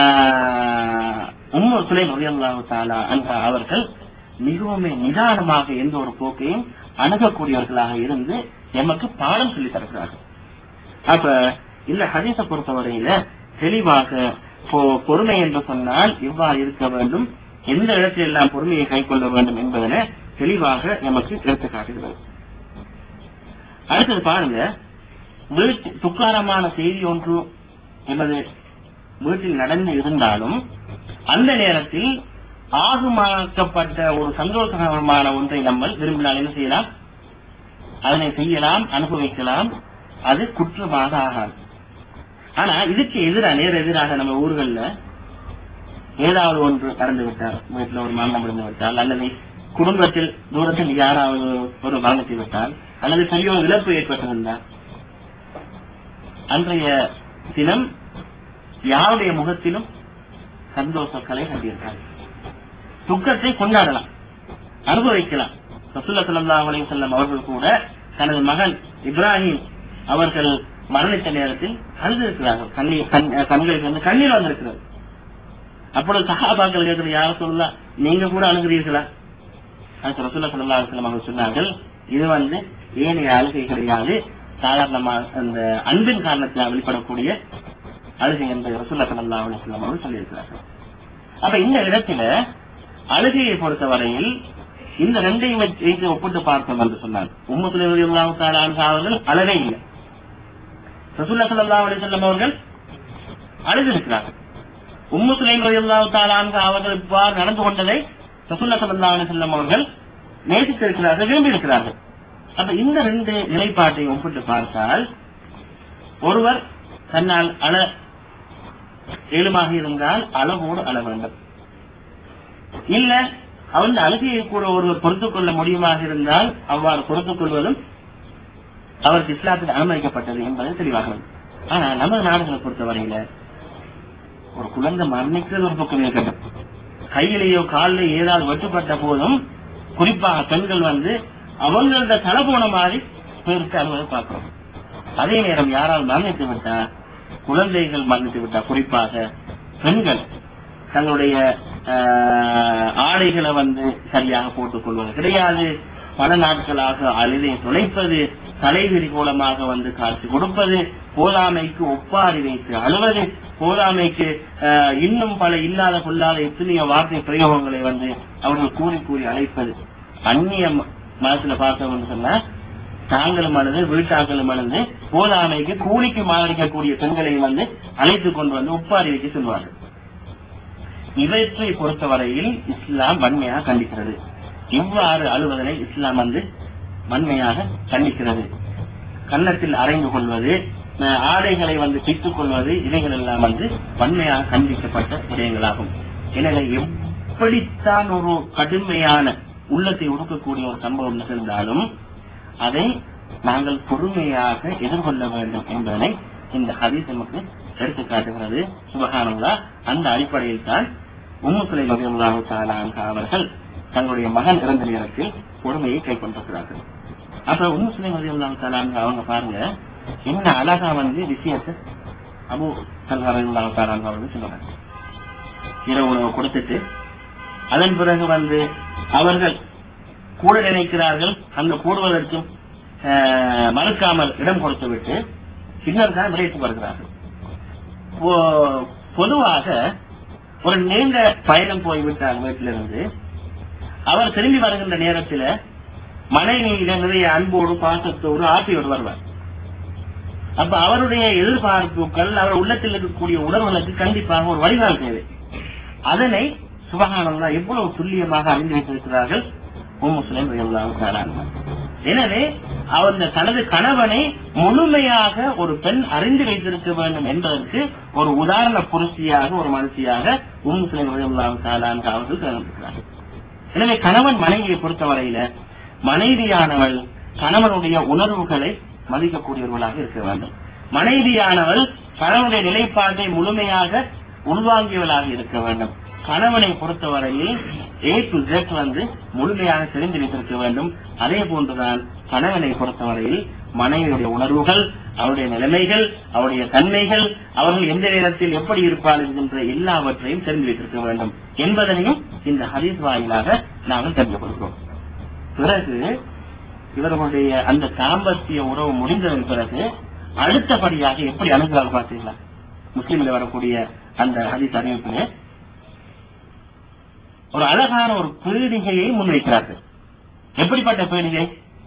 ஆஹ், உம்மு சுலைம் ரலியல்லாஹு தஆலா அன்ஹா அவர்கள் மிகவும் நிதானமாக எந்த ஒரு போக்கையும் அணுகக்கூடியவர்களாக இருந்து எமக்கு பாடம் சொல்லி தருகிறார்கள் அப்ப இந்த ஹதீஸை பொறுத்தவரையில தெளிவாக பொ- பொறுமை என்று சொன்னால் இவ்வாறு இருக்க வேண்டும் எந்த இடத்தில் எல்லாம் பொறுமையை கைக்கொள்ள வேண்டும் என்பதனை தெளிவாக எமக்கு எடுத்து காட்டுகிறது அடுத்தது பாருங்க வீட்டு துக்காரமான செய்தி ஒன்று எமது வீட்டில் நடந்து இருந்தாலும் அந்த நேரத்தில் ஆகுமாக்கப்பட்ட ஒரு சந்தோஷகரமான ஒன்றை நம்ம விரும்பினால் என்ன செய்யலாம் அதனை செய்யலாம் அனுபவிக்கலாம் அது குற்றமாக ஆகாது ஆனா இதுக்கு எதிராக நேர் எதிராக நம்ம ஊர்கள்ல ஏதாவது ஒன்று நடந்து விட்டால் வீட்டில் ஒரு மரணம் இருந்து விட்டால் அல்லது குடும்பத்தில் தூரத்தில் யாராவது ஒரு மரணத்தை விட்டால் அல்லது பெரிய ஒரு இழப்பு ஏற்பட்டிருந்தால் அன்றைய தினம் யாருடைய முகத்திலும் சந்தோஷங்களை கண்டிருக்காங்க துக்கத்தை கொண்டாடலாம் அனுபவிக்கலாம் ரசூல்லா ஸல்லல்லாஹு அலைஹி வஸல்லம் அவர்கள் கூட தனது மகன் இப்ராஹிம் அவர்கள் மரணித்த நேரத்தில் அழுதிருக்கிறார்கள் கண்ணீர் கண் கண்களுக்கு வந்து கண்ணீர் வந்திருக்கிறது அப்பொழுது சஹாபாக்கள் கேட்கிற யார சொல்லலாம் நீங்க கூட அணுகிறீர்களா அதுக்கு ரசூல்லா ஸல்லல்லாஹு அலைஹி வஸல்லம் அவர்கள் சொன்னார்கள் இது வந்து ஏனைய அழுகை கிடையாது சாதாரணமா அந்த அன்பின் காரணத்தினால் வெளிப்படக்கூடிய அழுகை என்பதை ரசூல்லா ஸல்லல்லாஹு அலைஹி வஸல்லம் அவர்கள் சொல்லியிருக்கிறார்கள் அப்ப இந்த இடத்துல அழுகையை பொறுத்தவரையில் இந்த ரெண்டையும் வச்சு வைத்து ஒப்பிட்டு பார்த்தோம் என்று சொன்னார் உம்மு சுலைமதி அல்லாஹு தஆலா அன்ஹா அவர்கள் அழகே இல்லை ரசூல்லா ஸல்லல்லாஹு அலைஹி வஸல்லம் அவர்கள் அழுதிருக்கிறார்கள் உம்மு சுலைம் ரலியல்லாஹு தஆலா அன்ஹா அவர்கள் இவ்வாறு நடந்து கொண்டதை ரசூல்லா ஸல்லல்லாஹு அலைஹி வஸல்லம் அவர்கள் நேசித்திருக்கிறார்கள் விரும்பி இருக்கிறார்கள் அப்ப இந்த ரெண்டு நிலைப்பாட்டை ஒப்பிட்டு பார்த்தால் ஒருவர் தன்னால் அழ இயலுமாக இருந்தால் அளவோடு அழ வேண்டும் இல்ல அவன் அழுகையை கூட ஒருவர் பொறுத்துக் கொள்ள முடியுமாக இருந்தால் அவ்வாறு பொறுத்துக் கொள்வதும் அவருக்கு இஸ்லாத்தில் அனுமதிக்கப்பட்டது என்பதை தெளிவாக வேண்டும். ஆனா நமது நாடுகளை பொறுத்தவரையில ஒரு குழந்தை மரணிக்கிறது ஒரு பக்கம் இருக்கட்டும் கையிலேயோ காலிலேயோ ஏதாவது வெட்டுப்பட்ட போதும் குறிப்பாக பெண்கள் வந்து அவங்களோட தலை போன மாதிரி பேருக்கு அழுவதை பார்க்கிறோம் அதே நேரம் யாரால் மரணித்து விட்டா குழந்தைகள் மரணித்து விட்டா குறிப்பாக பெண்கள் தங்களுடைய ஆஹ், ஆடைகளை வந்து சரியாக போட்டுக் கொள்வது கிடையாது பல நாட்களாக அழுதை துளைப்பது தலைவிரி மூலமாக வந்து காட்சி கொடுப்பது போதாமைக்கு ஒப்பாரி வைத்து அழுவது போதாமைக்கு ஆஹ், இன்னும் பல இல்லாத பொல்லாத எத்தனையோ வார்த்தை பிரயோகங்களை வந்து அவர்கள் கூறி கூறி அழைப்பது அந்நிய ம- மதத்துல பார்த்தோம்னு சொன்னா தாங்களும் அழுது வீட்டாக்களும் அழுது போதாமைக்கு கூலிக்கு மாறிக்கக்கூடிய பெண்களை வந்து அழைத்துக் கொண்டு வந்து ஒப்பாரி வைக்க சொல்வார்கள் இவற்றை பொறுத்தவரையில் இஸ்லாம் வன்மையாக கண்டிக்கிறது இவ்வாறு அழுவதனை இஸ்லாம் வந்து வன்மையாக கண்டிக்கிறது கன்னத்தில் அரைந்து கொள்வது அஹ், ஆடைகளை வந்து பித்துக் கொள்வது இவைகள் எல்லாம் வந்து வன்மையாக கண்டிக்கப்பட்ட விடயங்களாகும் எனவே எப்படித்தான் ஒரு கடுமையான உள்ளத்தை உடுக்கக்கூடிய ஒரு சம்பவம் நிகழ்ந்தாலும் அதை நாங்கள் பொறுமையாக எதிர்கொள்ள வேண்டும் என்பதனை இந்த ஹதீஸ் நமக்கு எடுத்து காட்டுகிறது சுபகானங்களா அந்த அடிப்படையில் தான் உம்மு சுலைம் ரலியல்லாஹு தஆலா அன்ஹா அவர்கள் தங்களுடைய மகன் இறந்த நேரத்தில் பொறுமையை கைக்கொண்டிருக்கிறார்கள் அப்ப உம்மு சுலைம் ரலியல்லாஹு தஆலா அன்ஹா அவங்க பாருங்க என்ன அழகா வந்து விஷயத்தை அபு சல்ஹா ரலியல்லாஹு தஆலா அன்ஹா அவர்கள் சொல்லுவாங்க இரவு உணவு கொடுத்துட்டு அதன் பிறகு வந்து அவர்கள் கூட நினைக்கிறார்கள் அந்த கூடுவதற்கும் ஆஹ், மறுக்காமல் இடம் கொடுத்து விட்டு பின்னர் தான் விடைத்து வருகிறார்கள் பொ- பொதுவாக ஒரு நீண்ட பயணம் போய்விட்டார் வீட்டிலிருந்து அவர் திரும்பி வருகின்ற நேரத்தில் மனைவியில நிறைய அன்போடு பாசத்தோடு ஆசையோடு வருவார் அப்ப அவருடைய எதிர்பார்ப்புகள் அவர் உள்ளத்தில் இருக்கக்கூடிய உணர்வுகளுக்கு கண்டிப்பாக ஒரு வழிகால் தேவை அதனை சுபகானந்தா எவ்வளவு துல்லியமாக அறிந்து வைத்திருக்கிறார்கள் உம் முஸ்லிம் ரலியல்லாஹு தஆலா அன்ஹா. எனவே அவர் இந்த தனது கணவனை முழுமையாக ஒரு பெண் அறிந்து வைத்திருக்க வேண்டும் என்பதற்கு ஒரு உதாரண புரட்சியாக ஒரு மனுஷியாக உம் முஸ்லிம் ரலியல்லாஹு தஆலா அன்ஹா அவர்கள் திகழ்ந்திருக்கிறார்கள் எனவே கணவன் மனைவியை பொறுத்தவரையில மனைவியானவள் கணவனுடைய உணர்வுகளை மதிக்கக்கூடியவர்களாக இருக்க வேண்டும் மனைவியானவள் கணவனுடைய நிலைப்பாட்டை முழுமையாக உள்வாங்கியவளாக இருக்க வேண்டும் கணவனை பொறுத்தவரையில் ஏ டு Z வந்து முழுமையாக தெரிந்து வைத்திருக்க வேண்டும் அதே போன்றுதான் கணவனை பொறுத்தவரையில் மனைவியுடைய உணர்வுகள் அவருடைய நிலைமைகள் அவருடைய தன்மைகள் அவர்கள் எந்த நேரத்தில் எப்படி இருப்பார்கள் என்கின்ற எல்லாவற்றையும் தெரிந்து வைத்திருக்க வேண்டும் என்பதனையும் இந்த ஹதீஸ் வாயிலாக நாங்கள் தெரிந்து கொள்கிறோம் பிறகு இவர்களுடைய அந்த தாம்பத்திய உறவு முடிந்ததன் பிறகு அடுத்தபடியாக எப்படி அணுகிறார்கள் பார்த்தீங்களா முஸ்லீமில் வரக்கூடிய அந்த ஹதீஸ் அறிவிப்பிலே ஒரு அழகான ஒரு பீடிகையை முன்வைக்கிறார்கள் எப்படிப்பட்ட பீடிகை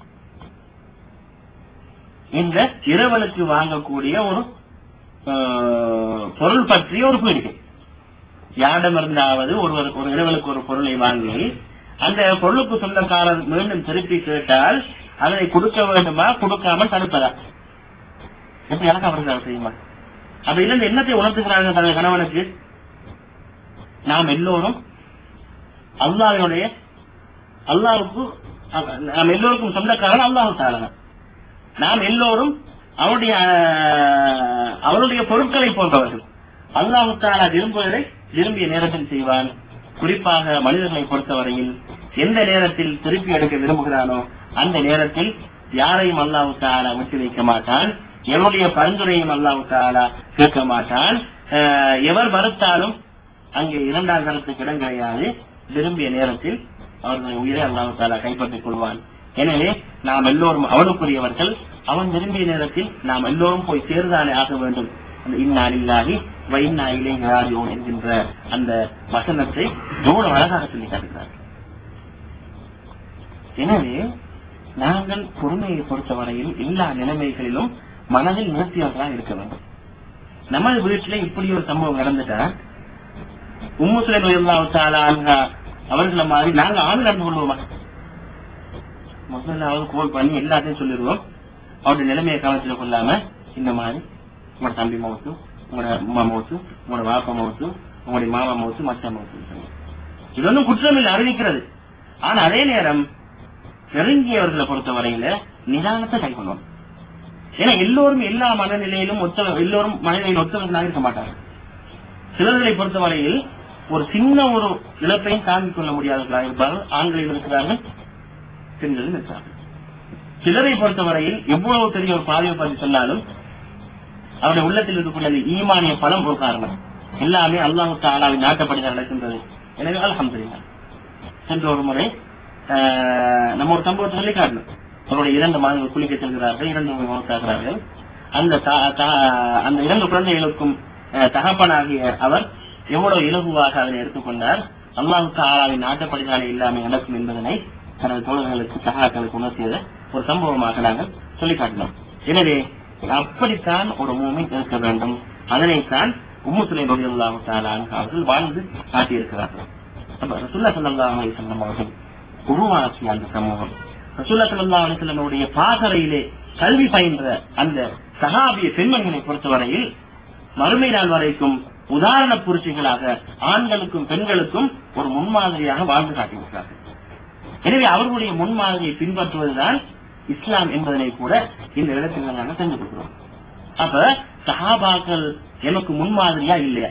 இந்த இரவலுக்கு வாங்கக்கூடிய ஒரு ஆஹ், பொருள் பற்றிய ஒரு பீடிகை யாரிடமிருந்தாவது ஒருவர் ஒரு இரவலுக்கு ஒரு பொருளை வாங்கி அந்த பொருளுக்கு சொந்தக்காரர் மீண்டும் திருப்பி கேட்டால் அதனை கொடுக்க வேண்டுமா கொடுக்காமல் தடுப்பதா எப்படி அழகா வருகிறார் தெரியுமா அப்ப இல்ல என்னத்தை உணர்த்துகிறார்கள் தனது கணவனுக்கு நாம் எல்லோரும் அல்லாஹ்வுடைய அல்லாஹ்வுக்கு அ- நாம் எல்லோருக்கும் சொந்தக்காரன் அல்லாஹ் தாலன் நாம் எல்லோரும் அவருடைய அஹ், அவருடைய பொருட்களை போன்றவர்கள் அல்லாஹு தாலா விரும்புவதை விரும்பிய நேரத்தில் செய்வான் குறிப்பாக மனிதர்களை பொறுத்தவரையில் எந்த நேரத்தில் திருப்பி எடுக்க விரும்புகிறானோ அந்த நேரத்தில் யாரையும் அல்லாஹு தாலா விட்டு வைக்க மாட்டான் எவருடைய பரிந்துரையும் அல்லாஹு தாலா கேட்க மாட்டான் அஹ், எவர் மறுத்தாலும் அங்கே இரண்டாம் கருத்துக்கு இடம் கிடையாது விரும்பிய நேரத்தில் அவர்களை உயிரை அல்லாஹ் தாலா கைப்பற்றிக் கொள்வான் எனவே நாம் எல்லோரும் அவனுக்குரியவர்கள் அவன் விரும்பிய நேரத்தில் நாம் எல்லோரும் போய் சேர்ந்தானே ஆக வேண்டும் அந்த இன்னா இல்லாஹி வைன்னா இலை என்கின்ற அந்த வசனத்தை எவ்வளவு அழகாக சொல்லி காட்டுகிறார் எனவே நாங்கள் பொறுமையை பொறுத்தவரையில் எல்லா நிலைமைகளிலும் மனதில் நிறுத்தியவர்களாக இருக்க வேண்டும் நமது வீட்டில இப்படி ஒரு சம்பவம் நடந்துட்டா உம்முசுலை அவர்களை மாதிரி நாங்க ஆண் நடந்து கொள்வோமா முதலாவது கோல் பண்ணி எல்லாத்தையும் சொல்லிடுவோம் அவருடைய நிலைமையை கவனத்தில் கொள்ளாம இந்த மாதிரி உங்களோட தம்பி மவுத்து உங்களோட அம்மா மவுத்து உங்களோட வாப்பா மவுத்து உங்களுடைய மாமா மவுத்து மச்சா மவுத்து இது ஒன்றும் குற்றம் இல்லை அறிவிக்கிறது ஆனா அதே நேரம் நெருங்கியவர்களை பொறுத்தவரையில நிதானத்தை கை கொள்ளும் ஏன்னா எல்லோரும் எல்லா மனநிலையிலும் ஒத்த எல்லோரும் மனநிலையில் ஒத்தவர்களாக இருக்க மாட்டார்கள் சிலர்களை பொறுத்தவரையில் ஒரு சின்ன ஒரு இழப்பையும் தாங்கிக் கொள்ள முடியாதவர்களாக இருப்பார்கள் ஆண்களில் இருக்கிறார்கள் பெண்களில் இருக்கிறார்கள் சிலரை பொறுத்தவரையில் எவ்வளவு பெரிய ஒரு பாதையை பற்றி சொன்னாலும் அவருடைய உள்ளத்தில் இருக்கக்கூடிய அந்த ஈமானிய பலம் ஒரு காரணம் எல்லாமே அல்லாஹு தாலாவின் நாட்டப்படிதான் நடக்கின்றது எனவே அல்ஹம்துலில்லாஹ் சென்ற ஒரு முறை ஆஹ், நம்ம ஒரு சம்பவத்தை சொல்லி காட்டணும் அவருடைய இரண்டு மாதங்கள் குளிக்க செல்கிறார்கள் இரண்டு மௌத்தாகிறார்கள் அந்த தா- தா- அந்த இரண்டு குழந்தைகளுக்கும் ஆஹ், தகப்பனாகிய அவர் எவ்வளவு இலகுவாக அதனை எடுத்துக்கொண்டார் அல்லாஹு தாலாவின் நாட்டப்படிதானே இல்லாமல் நடக்கும் என்பதனை தனது தோழர்களுக்கு சகாக்களுக்கு உணர்த்தியதை ஒரு சம்பவமாக நாங்கள் சொல்லி காட்டினோம் எனவே அப்படித்தான் ஒரு மூமின் இருக்க வேண்டும் அதனைத்தான் உம்மு சுலை ரலியல்லாஹு தஆலா அன்ஹா அவர்கள் வாழ்ந்து காட்டியிருக்கிறார்கள் அப்ப ரசூல்லா ஸல்லல்லாஹு அலைஹி வஸல்லம் அவர்கள் உருவாக்கிய அந்த சமூகம் ரசூல்லா ஸல்லல்லாஹு அலைஹி வஸல்லமுடைய பாசறையிலே கல்வி பயின்ற அந்த சஹாபிய பெண்மணிகளை பொறுத்தவரையில் மறுமை நாள் வரைக்கும் உதாரண புருஷிகளாக ஆண்களுக்கும் பெண்களுக்கும் ஒரு முன்மாதிரியாக வாழ்ந்து காட்டியிருக்கிறார்கள் எனவே அவர்களுடைய முன்மாதிரியை பின்பற்றுவதுதான் இஸ்லாம் என்பதனை கூட இந்த இடத்தில் நாங்கள் தெரிந்து கொள்கிறோம் அப்ப சஹாபாக்கள் எனக்கு முன்மாதிரியா இல்லையா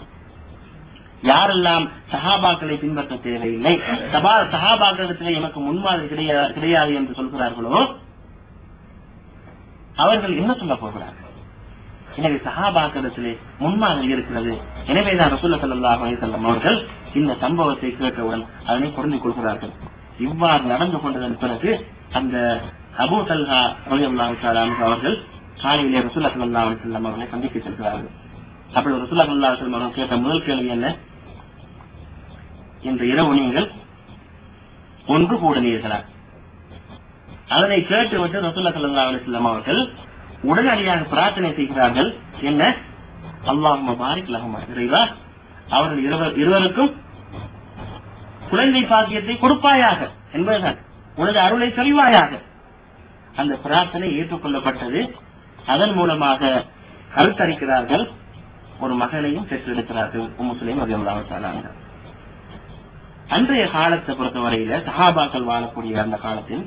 யாரெல்லாம் சஹாபாக்களை பின்பற்ற தேவையில்லை சபா சஹாபாக்களிடத்திலே எனக்கு முன்மாதிரி கிடையாது கிடையாது என்று சொல்கிறார்களோ அவர்கள் என்ன சொல்ல போகிறார்கள் எனவே சஹாபாக்களிடத்திலே முன்மாதிரி இருக்கிறது எனவே தான் ரசூல்லா ஸல்லல்லாஹு அலைஹி வஸல்லம் அவர்கள் இந்த சம்பவத்தை கேட்டவுடன் அதனை பொருந்திக் கொள்கிறார்கள் இவ்வாறு நடந்து கொண்டதன் பிறகு அந்த அபூ தல்ஹா ரலியல்லாஹு தஆலா அன்ஹு அவர்கள் காலையிலே ரசூல்லா ஸல்லல்லாஹு அலைஹி வஸல்லம் அவர்களை சந்திக்க செல்கிறார்கள் அப்படி ரசூல்லா ஸல்லல்லாஹு அலைஹி வஸல்லம் அவர்கள் கேட்ட முதல் கேள்வி என்ன இன்று இரவு நீங்கள் ஒன்று கூடினீர்களா அதனை கேட்டுவிட்டு ரசூல்லா ஸல்லல்லாஹு அலைஹி வஸல்லம் அவர்கள் உடனடியாக பிரார்த்தனை செய்கிறார்கள் என்ன அல்லாஹும்ம பாரிக் லஹுமா இறைவா அவர்கள் இருவர் இருவருக்கும் குழந்தை பாக்கியத்தை கொடுப்பாயாக என்பதுதான் உனது அருளை செல்வாயாக அந்த பிரார்த்தனை ஏற்றுக்கொள்ளப்பட்டது அதன் மூலமாக கருத்தரிக்கிறார்கள் ஒரு மகனையும் பெற்றெடுக்கிறார்கள் முஸ்லிம் ரலியல்லாஹு அன்றைய காலத்தை பொறுத்தவரையில சஹாபாக்கள் வாழக்கூடிய அந்த காலத்தில்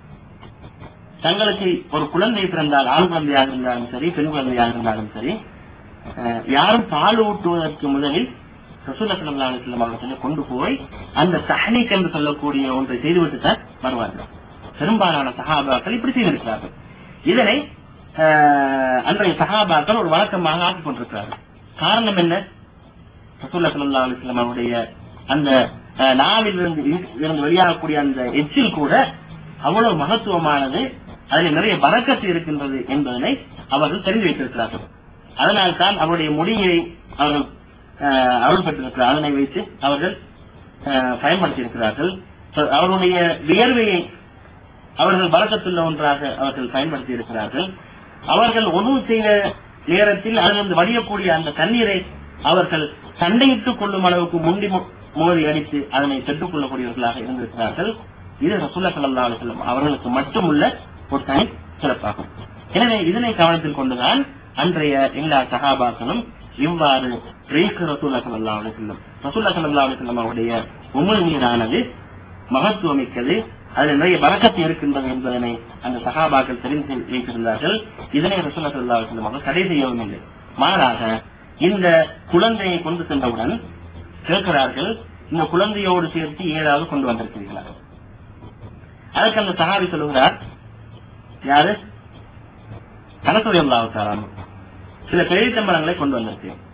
தங்களுக்கு ஒரு குழந்தை பிறந்தால் ஆண் குழந்தையாக இருந்தாலும் சரி பெண் குழந்தையாக இருந்தாலும் சரி அஹ், யாரும் பால் ஊட்டுவதற்கு முதலில் ரசூல்லா ஸல்லல்லாஹு அலைஹி வஸல்லம் அவர்களை கொண்டு போய் அந்த தஹ்னீக் என்று சொல்லக்கூடிய ஒன்றை செய்துவிட்டு தான் வருவார்கள் பெரும்பாலான சஹாபாக்கள் இப்படி செய்திருக்கிறார்கள் இதனை அஹ், அன்றைய சஹாபாக்கள் ஒரு வழக்கமாக ஆக்கிக் கொண்டிருக்கிறார்கள் காரணம் என்ன ரசூல்லா ஸல்லல்லாஹு அலைஹி வஸல்லம் அவருடைய அந்த அஹ், நாவில் இருந்து இருந்து வெளியாகக்கூடிய அந்த எச்சில் கூட அவ்வளவு மகத்துவமானது அதில் நிறைய பறக்கத்து இருக்கின்றது என்பதனை அவர்கள் தெரிந்து வைத்திருக்கிறார்கள் அதனால் தான் அவருடைய முடியை அவர்கள் அஹ், அருள் பெற்றிருக்கிறார் அதனை வைத்து அவர்கள் அஹ், பயன்படுத்தியிருக்கிறார்கள் So, அவருடைய வியர்வையை அவர்கள் பறக்கத்துள்ள ஒன்றாக அவர்கள் பயன்படுத்தி இருக்கிறார்கள் அவர்கள் உணவு செய்த நேரத்தில் அதிலிருந்து வடியக்கூடிய அந்த தண்ணீரை அவர்கள் சண்டையிட்டுக் கொள்ளும் அளவுக்கு முண்டி மோ- மோதி அடித்து அதனை பெற்றுக் கொள்ளக்கூடியவர்களாக இருந்திருக்கிறார்கள் இது ரசூல்லா ஸல்லல்லாஹு அலைஹி வஸல்லம் அவர்களுக்கு மட்டுமுள்ள ஒரு தனி சிறப்பாகும் எனவே இதனை கவனத்தில் கொண்டுதான் அன்றைய எல்லா சகாபாக்களும் இவ்வாறு ரீக்கு ரசூல்லா ஸல்லல்லாஹு அலைஹி வஸல்லம் ரசூல்லா ஸல்லல்லாஹு அலைஹி வஸல்லம் அவருடைய உமிழ் நீரானது மகத்துவமிக்கது அதில் நிறைய பறக்கத்து இருக்கின்றது என்பதனை அந்த சகாபாக்கள் தெரிந்து வைத்திருந்தார்கள் இதனை ரசூல்லா ஸல்லல்லாஹு அலைஹி வஸல்லம் அவர்கள் தடை செய்யவும் இல்லை மாறாக இந்த குழந்தையை கொண்டு சென்றவுடன் கேட்கிறார்கள் இந்த குழந்தையோடு சேர்த்து ஏதாவது கொண்டு வந்திருக்கிறீர்களா அதுக்கு அந்த சஹாபி சொல்லுகிறார் யாரு கணக்குடைய அல்லாவுக்காரன் சில பேரித்தம்பளங்களை கொண்டு வந்திருக்கேன்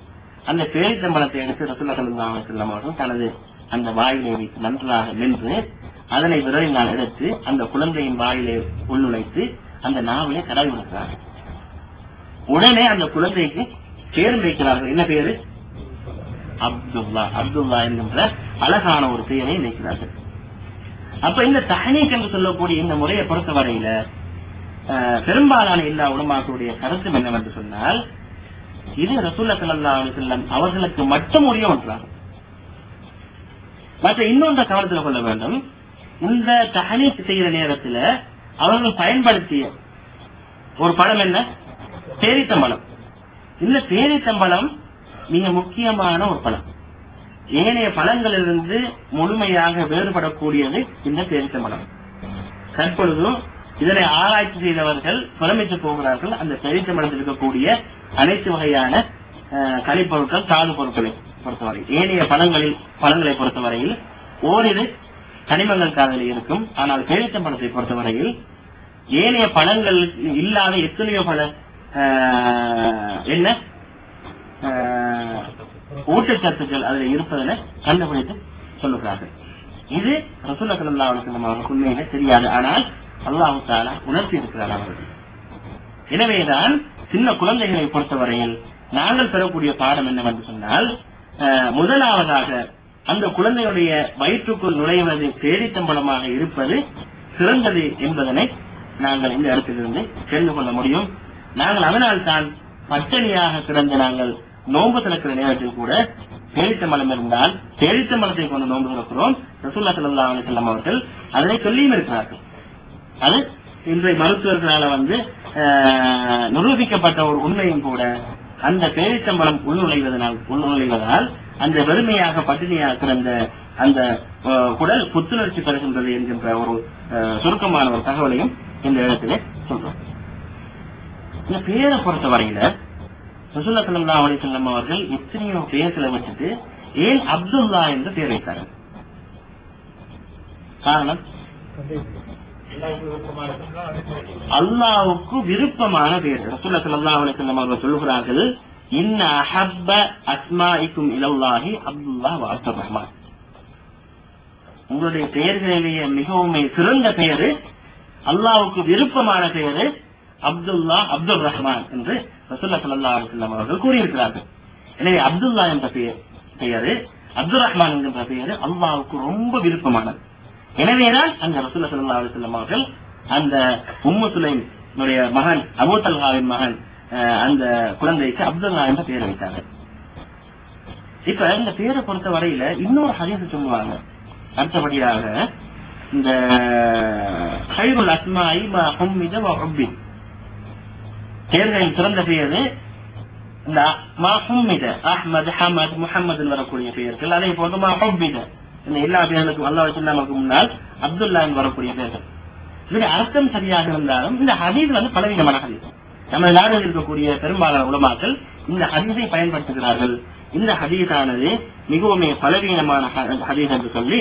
அந்த பேரித்தம்பளத்தை எடுத்து ரசூல்லா ஸல்லல்லாஹு அலைஹி வஸல்லம் அவர்கள் தனது அந்த வாயிலை வைத்து நன்றாக நின்று அதனை விரலினால் எடுத்து அந்த குழந்தையின் வாயிலை உள்நுழைத்து அந்த நாவிலே தடவி விடுக்கிறார்கள் உடனே அந்த குழந்தைக்கு பேர் வைக்கிறார்கள் என்ன பேரு அப்துல்லா அப்துல்லா என்கின்ற அழகான ஒரு பெயரை வைக்கிறார்கள் அப்ப இந்த தஹனீக் என்று சொல்லக்கூடிய இந்த முறையை பொறுத்தவரையில அஹ், பெரும்பாலான எல்லா உலமாக்களுடைய கருத்து என்னவென்று சொன்னால் இது ரசூல்லா ஸல்லல்லாஹு அலைஹி வஸல்லம் அவர்களுக்கு மட்டும் உரிய ஒன்றாகும் மற்ற இன்னொன்றை கவனத்தில் கொள்ள வேண்டும் இந்த தஹனீக் செய்கிற நேரத்துல அவர்கள் பயன்படுத்திய ஒரு பழம் என்ன பேரித்தம்பழம் இந்த பேரித்தம்பழம் மிக முக்கியமான ஒரு பழம் ஏனைய பழங்களிலிருந்து முழுமையாக வேறுபடக்கூடியது இந்த பேரித்தம்பழம் தற்பொழுதும் இதனை ஆராய்ச்சி செய்தவர்கள் புறமிட்டு போகிறார்கள் அந்த பேரித்தம்பழத்தில் இருக்கக்கூடிய அனைத்து வகையான அஹ், கனிப்பொருட்கள் தாது பொருட்களை பொறுத்தவரை ஏனைய பழங்களில் பழங்களை பொறுத்தவரையில் ஓரிரு கனிமங்கள் அதில் இருக்கும் ஆனால் பேரித்தம்பழத்தை பொறுத்தவரையில் ஏனைய பழங்கள் இல்லாத எத்தனையோ பல அஹ், என்ன அஹ், ஊட்டச்சத்துக்கள் அதில் இருப்பதென கண்டுபிடித்து சொல்லுகிறார்கள் இது ரசூல்லா ஸல்லல்லாஹு அலைஹி வஸல்லம் அவர்களுக்கு உண்மையிலே தெரியாது ஆனால் அல்லாஹ் தஆலா உணர்த்தி இருக்கிறார் அவர்கள் எனவேதான் சின்ன குழந்தைகளை பொறுத்தவரையில் நாங்கள் பெறக்கூடிய பாடம் என்னவென்று சொன்னால் அஹ், முதலாவதாக அந்த குழந்தையுடைய வயிற்றுக்குள் நுழைவது பேரித்தம்பளமாக இருப்பது சிறந்தது என்பதனை நாங்கள் இந்த இடத்திலிருந்து தெரிந்து கொள்ள முடியும் நாங்கள் அதனால் தான் பட்டினியாக கிடந்த நாங்கள் நோன்பு திறக்கிற நேரத்தில் கூட பேரித்தம்பளம் இருந்தால் பேரித்தம்பளத்தை கொண்டு நோன்பு திறக்கிறோம் ரசூல்லா ஸல்லல்லாஹு அலைஹி வஸல்லம் அவர்கள் அதனை சொல்லியும் இருக்கிறார்கள் அது இன்றைய மருத்துவர்களால வந்து ஆஹ், நிரூபிக்கப்பட்ட ஒரு உண்மையும் கூட அந்த பேரிச்சம்பளம் உள்நுழைவதனால் உள்நுழைவதால் அந்த வெறுமையாக பட்டினியாக கிடந்த அந்த ஆஹ், குடல் புத்துணர்ச்சி பெறுகின்றது என்கின்ற ஒரு ஆஹ், சுருக்கமான ஒரு தகவலையும் இந்த இடத்திலே சொல்றோம் இந்த பேரை பொறுத்த வரையில ரசூல்லா ஸல்லல்லாஹு அலைஹி வஸல்லம் அவர்கள் எத்தனையோ பேர்களை வச்சுட்டு ஏன் அப்துல்லா என்று பேர் வைத்தார்கள் காரணம் அல்லாவுக்கு விருப்பமான பேர் ரசூல்லா ஸல்லல்லாஹு அலைஹி வஸல்லம் அவர்கள் சொல்லுகிறார்கள் இன்ன அஹப்ப அஸ்மாஇக்கும் இலல்லாஹி அப்துல்லாஹ் வ அப்துர் ரஹ்மான் உங்களுடைய பெயர்களிலேயே மிகவும் சிறந்த பெயரு அல்லாவுக்கு விருப்பமான பெயரு அப்துல்லா அப்துல் ரஹ்மான் என்று ரசூல்லா ஸல்லல்லாஹு அலைஹி வஸல்லம் அவர்கள் கூறியிருக்கிறார்கள் எனவே அப்துல்லா என்ற பெயர் பெயரு அப்துல் ரஹ்மான் என்கின்ற பெயரு அல்லாவுக்கு ரொம்ப விருப்பமானது எனவேதான் அந்த ரசூல்லா ஸல்லல்லாஹு அலைஹி வஸல்லம் அவர்கள் அந்த உம்மு சுலைமுடைய மகன் அபூ தல்ஹாவின் மகன் அஹ், அந்த குழந்தைக்கு அப்துல்லா என்ற பெயர் வைத்தாங்க இப்ப இந்த பேரை பொறுத்த வரையில இன்னொரு ஹதீஸ் சொல்லுவாங்க அடுத்தபடியாக இந்த ஹைருல் அஸ்மாஇ மா ஹும்மித வ ஹுப்பி பேர்களின் சிறந்த பெயர் இந்த மா ஹும்மித அஹ்மத் ஹமத் முஹம்மது வரக்கூடிய பெயர்கள் அதே போன்று மா ஹுப்பித இந்த எல்லா பேர்களுக்கும் அல்லாஹ் வச்சுல்லாமக்கு முன்னால் அப்துல்லா வரக்கூடிய பேர்கள் இதுக்கு அர்த்தம் சரியாக இருந்தாலும் இந்த ஹதீஸ் வந்து பலவிதமான ஹதீஸ் நம்ம நாடுகளில் இருக்கக்கூடிய பெரும்பாலான உலமாக்கள் இந்த ஹதீஸை பயன்படுத்துகிறார்கள் இந்த ஹதீஸானது மிகவும் பலவீனமான ஹ- ஹதீஸ் என்று சொல்லி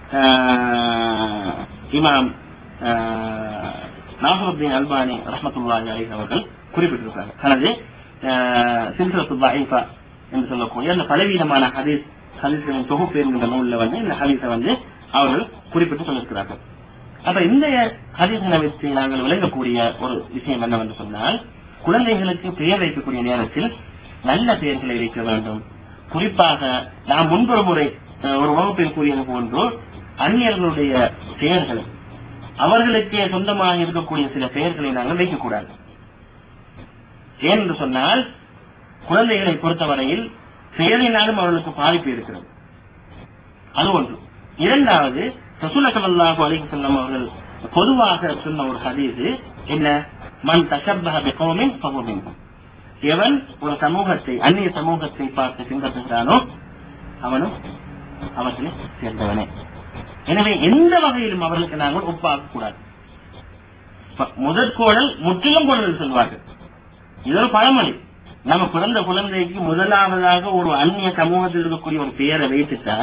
ஆஹ், இமாம் ஆஹ், நாசருத்தீன் அல்பானி ரஹமத்துல்லாஹி அலைஹி அவர்கள் குறிப்பிட்டிருக்கிறார்கள் தனது சில்சலத்து தாயிஃபா என்று சொல்லக்கூடிய அந்த பலவீனமான ஹதீஸ் ஹதீஸ்களின் தொகுப்பு என்கிற நூல்ல வந்து இந்த ஹதீஸை வந்து அவர்கள் குறிப்பிட்டு சொல்லியிருக்கிறார்கள் அப்ப இந்த ஹதீஸனை வச்சு நாங்கள் விளங்கக்கூடிய ஒரு விஷயம் என்னவென்று சொன்னால் குழந்தைகளுக்கு பெயர் வைக்கக்கூடிய நேரத்தில் நல்ல பெயர்களை வைக்க வேண்டும் குறிப்பாக நாம் முன்பொரு முறை அஹ், ஒரு வகுப்பில் கூறியது போன்று அந்நியர்களுடைய பெயர்கள் அவர்களுக்கே சொந்தமாக இருக்கக்கூடிய சில பெயர்களை நாங்கள் வைக்கக்கூடாது ஏனென்று சொன்னால் குழந்தைகளை பொறுத்தவரையில் பெயரினாலும் அவர்களுக்கு பாதிப்பு இருக்கிறது அது ஒன்று இரண்டாவது ரசூல ஸல்லல்லாஹு அலைஹி வஸல்லம் அவர்கள் பொதுவாக சொன்ன ஒரு ஹதீஸ் என்ன மன் தஷப்பஹ பிகௌமின் ஃபஹுவ மின்ஹும் எவன் ஒரு சமூகத்தை அந்நிய சமூகத்தை பார்த்து பின்பற்றுகிறானோ அவனும் அவர்களை சேர்ந்தவனே எனவே எந்த வகையிலும் அவர்களுக்கு நாங்கள் ஒப்பாக்க கூடாது ப- முதற் கோடல் முற்றிலும் கோடல் சொல்வார்கள் இது ஒரு பழமொழி நம்ம பிறந்த குழந்தைக்கு முதலாவதாக ஒரு அந்நிய சமூகத்தில் இருக்கக்கூடிய ஒரு பெயரை வைத்துட்டா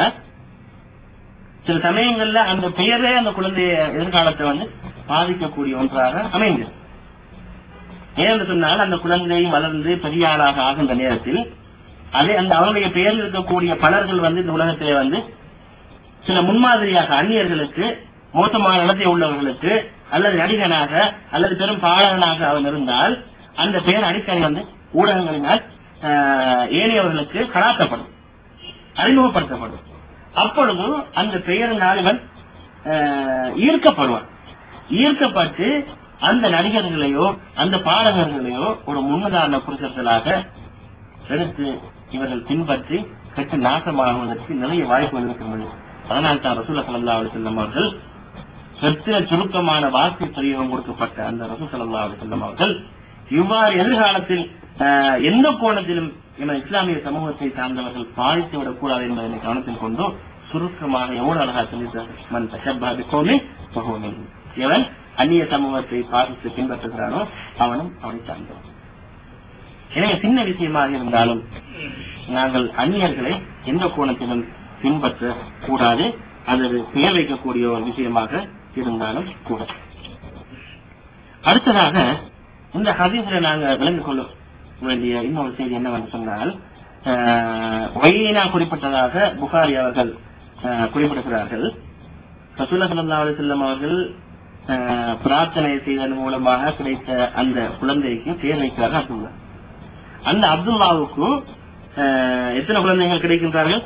சில சமயங்கள்ல அந்த பெயரே அந்த குழந்தைய எதிர்காலத்தை வந்து பாதிக்கக்கூடிய ஒன்றாக அமைந்தது ஏனென்று சொன்னால் அந்த குழந்தை வளர்ந்து பெரிய ஆளாக ஆகின்ற நேரத்தில் அதே அந்த அவருடைய பெயரில் இருக்கக்கூடிய பலர்கள் வந்து இந்த உலகத்திலே வந்து சில முன்மாதிரியாக அந்நியர்களுக்கு மோசமான நடத்தை உள்ளவர்களுக்கு அல்லது நடிகனாக அல்லது பெரும் பாடகனாக அவன் இருந்தால் அந்த பெயர் அடிக்கடி வந்து ஊடகங்களினால் ஆஹ், ஏனையவர்களுக்கு கலாக்கப்படும் அறிமுகப்படுத்தப்படும் அப்பொழுது அந்த பெயரினால் இவன் ஆஹ், ஈர்க்கப்படுவான் ஈர்க்கப்பட்டு அந்த நடிகர்களையோ அந்த பாடகர்களையோ ஒரு முன்னுதாரண புருஷர்களாக எடுத்து இவர்கள் பின்பற்றி கெட்டு நாசமாகுவதற்கு நிறைய வாய்ப்புகள் இருக்கின்றது அதனால் தான் ரசூல் சல்லா அலி செல்லம் அவர்கள் சற்று சுருக்கமான வாக்கு பிரயோகம் கொடுக்கப்பட்ட அந்த ரசூல் சல்லா அலி செல்லம் அவர்கள் இவ்வாறு எதிர்காலத்தில் ஆஹ், எந்த கோணத்திலும் எமது இஸ்லாமிய சமூகத்தை சார்ந்தவர்கள் பாதித்து விடக்கூடாது என்பதனை கவனத்தில் கொண்டு சுருக்கமாக எவ்வளவு அழகா சொல்லியிருக்கிறார் மன் தஷப்பா பிகோமி பகோமி எவன் அந்நிய சமூகத்தை பாதித்து பின்பற்றுகிறானோ அவனும் அவனை சார்ந்தவன் எனவே சின்ன விஷயமாக இருந்தாலும் நாங்கள் அந்நியர்களை எந்த கோணத்திலும் பின்பற்ற கூடாது அது பெயர் வைக்கக்கூடிய ஒரு விஷயமாக இருந்தாலும் கூட அடுத்ததாக இந்த ஹதீஸ்ல நாங்க விளங்கிக் கொள்ள வேண்டிய இன்னொரு செய்தி என்னவென்று சொன்னால் ஒயினா குறிப்பிட்டதாக புகாரி அவர்கள் ஆஹ், குறிப்பிடுகிறார்கள் ரசூல்லா ஸல்லல்லாஹு அலைஹி வஸல்லம் அவர்கள் ஆஹ், பிரார்த்தனை செய்ததன் மூலமாக கிடைத்த அந்த குழந்தைக்கு பெயர் வைக்கிறார்கள் அப்துல்லா அந்த அப்துல்லாவுக்கு ஆஹ், எத்தனை குழந்தைகள் கிடைக்கின்றார்கள்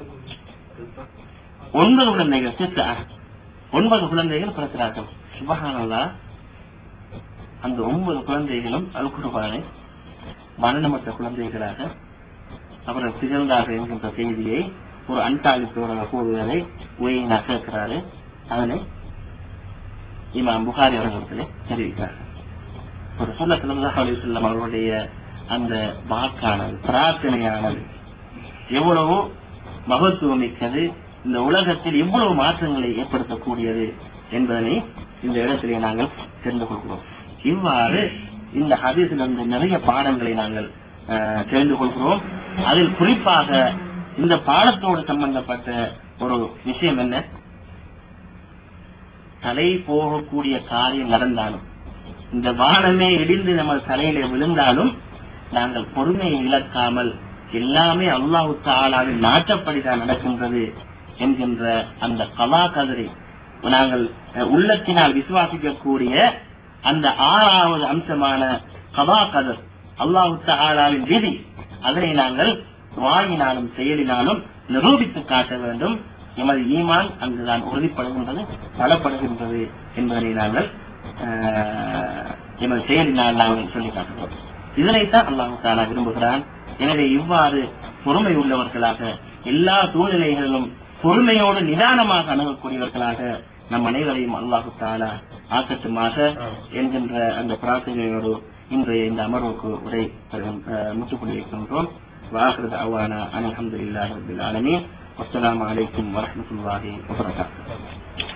ஒன்பது குழந்தைகள் சித்தா. ஒன்பது குழந்தைகள் பிறக்கிறார்கள் சுபஹானல்லா அந்த ஒன்பது குழந்தைகளும் அல்குருபானை மரணமற்ற குழந்தைகளாக அவர்கள் திகழ்ந்தார்கள் என்கின்ற செய்தியை ஒரு அன்டாலித்தோட கூறுவதை உயிரினா கேட்கிறாரு அதனை இமாம் புகாரி அவர்களிடத்திலே தெரிவிக்கிறார்கள் ஒரு சொல்ல சிலந்தாக அலிசல்லம் அவர்களுடைய அந்த வாக்கானது பிரார்த்தனையானது எவ்வளவோ மகத்துவம் மிக்கது இந்த உலகத்தில் எவ்வளவு மாற்றங்களை ஏற்படுத்தக்கூடியது என்பதனை இந்த இடத்திலே நாங்கள் தெரிந்து கொள்கிறோம் இவ்வாறு இந்த ஹதீஸிலிருந்து நிறைய பாடங்களை நாங்கள் அஹ், தெரிந்து கொள்கிறோம் அதில் குறிப்பாக இந்த பாடத்தோடு சம்பந்தப்பட்ட ஒரு விஷயம் என்ன தலை போகக்கூடிய காரியம் நடந்தாலும் இந்த வானமே இடிந்து நமது தலையில விழுந்தாலும் நாங்கள் பொறுமையை இழக்காமல் எல்லாமே அல்லாஹு தாலாவின் நாட்டப்படிதான் நடக்கின்றது என்கின்ற அந்த கலா கதிரை நாங்கள் அஹ், உள்ளத்தினால் விசுவாசிக்கக்கூடிய அந்த ஆறாவது அம்சமான கபா கதர் அல்லாஹு தாலாவின் விதி அதனை நாங்கள் வாயினாலும் செயலினாலும் நிரூபித்து காட்ட வேண்டும் எமது ஈமான் அங்குதான் உறுதிப்படுகின்றது பலப்படுகின்றது என்பதனை நாங்கள் ஆஹ், எமது செயலினால் நாங்கள் சொல்லி காட்டுகிறோம் இதனைத்தான் அல்லாஹு தாலா விரும்புகிறான் எனவே இவ்வாறு பொறுமை உள்ளவர்களாக எல்லா சூழ்நிலைகளிலும் பொறுமையோடு நிதானமாக அணுகக்கூடியவர்களாக நம் அனைவரையும் அல்லாஹு தாலா ஆக்கட்டுமாக என்கின்ற அந்த பிரார்த்தனையோடு இன்றைய இந்த அமர்வுக்கு உரை தருகின்ற- அஹ், முற்றுப்புள்ளி வைக்கின்றோம் வாஹிரு அவானா அனில் அஹமதுல்லாஹி ரபில் ஆலமீன் வஸ்ஸலாமு அலைக்கும் வரஹ்மத்துல்லாஹி வபரகாத்துஹு